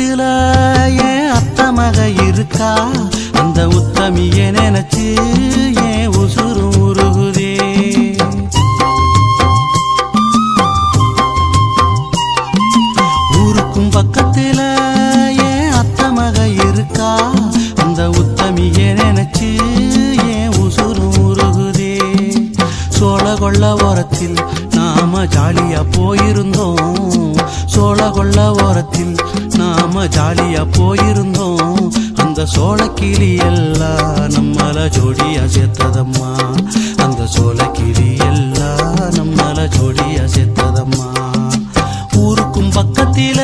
பக்கத்துல என் அத்த மக இருக்கா அந்த உத்தமிய நினைச்சு என் உசுறு உருகுதே ஊருக்கும் பக்கத்துல என் அத்த மக இருக்கா அந்த உத்தமிய நினைச்சு என் உசுறு உருகுதே சோழ கொள்ள ஓரத்தில் நாம ஜாலியா போயிருந்தோம் சோழ கொள்ள ஓரத்தில் நாம ஜாலியா போயிருந்தோம் அந்த சோழ கிளி எல்லாம் நம்மள ஜோடியா சேர்த்ததம்மா அந்த சோழ கிளி எல்லாம் நம்மள ஜோடியா சேர்த்ததம்மா ஊருக்கும் பக்கத்தில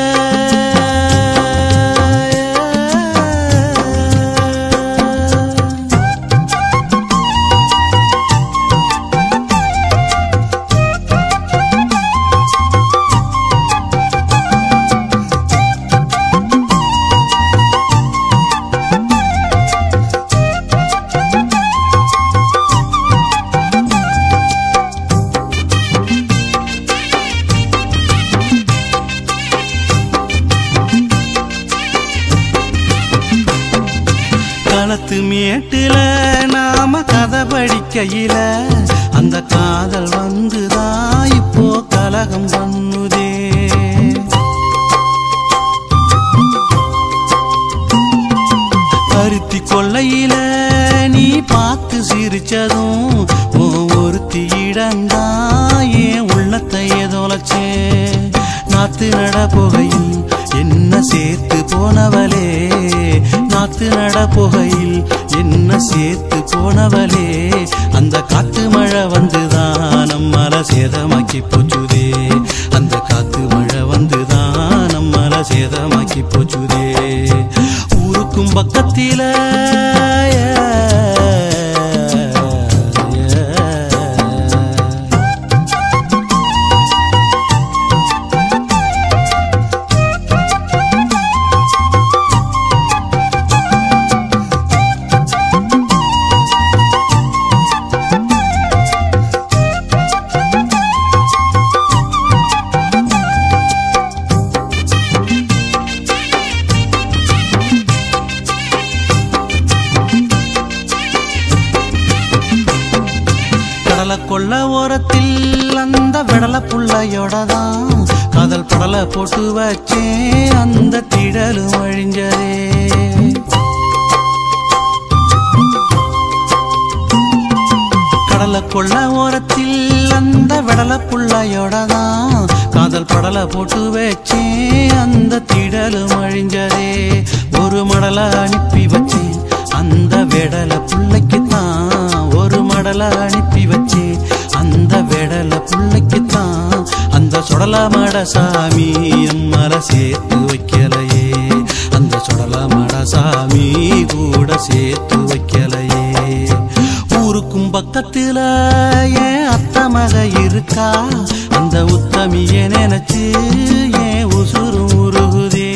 களத்து மேட்டுல நாம கதை படிக்கையில அந்த காதல் வந்துதான் இப்போ கலகம் பண்ணுதே பருத்தி கொல்லையில நீ பார்த்து சிரிச்சதும் உன் ஒருத்தி இடந்தா என் உள்ளத்தை தொலைச்சே நாத்து நட புகையில் என்ன சேர்த்து போனவளே நாத்து நட புகையில் என்ன சேர்த்து போனவளே அந்த காத்து மழை வந்துதான் நம்மள சேதமாக்கி போச்சுதே அந்த காத்து மழை வந்துதான் நம்மள சேதமாக்கி போச்சுதே ஊருக்கும் பக்கத்தில கடலை கொள்ள ஓரத்தில் அந்த விடல புள்ளையோட தான் காதல் படலை போட்டு வச்சேன் அந்த திடலும் அழிஞ்சதே கடலை கொள்ள ஓரத்தில் அந்த விடல புள்ளையோட தான் காதல் படலை போட்டு வச்சேன் அந்த திடலும் அழிஞ்சதே ஒரு மடலை அனுப்பி வச்சேன் அந்த விடல புள்ளைக்கு தான் ஒரு மடலை அனுப்பி வச்சேன் அந்த விடல புள்ளைக்கு தான் அந்த சுடல மட சாமி அம்மல சேர்த்து வைக்கலையே அந்த சுடல மட சாமி கூட சேர்த்து வைக்கலையே ஊருக்கும் பக்கத்துல என் அத்த மக இருக்கா அந்த உத்தமிய நினைச்சு என் உசுறு உருகுதே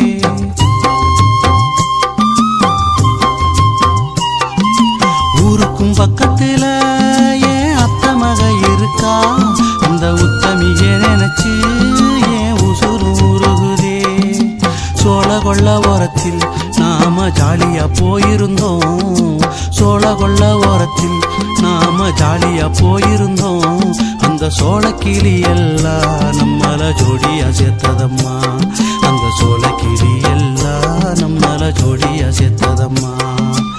ஊருக்கும் பக்கத்துல என் அத்த மக இருக்கா அந்த உத்தமிய நினைச்சு என் உசுறு உருகுதே சோழ கொள்ள ஓரத்தில் நாம ஜாலியா போயிருந்தோம் சோழ கொள்ள ஓரத்தில் நாம ஜாலியா போயிருந்தோம் அந்த சோழ கிளி எல்லாம் நம்மள ஜோடியா சேர்த்ததம்மா அந்த சோழ கிளி எல்லாம் நம்மள ஜோடியா சேர்த்ததம்மா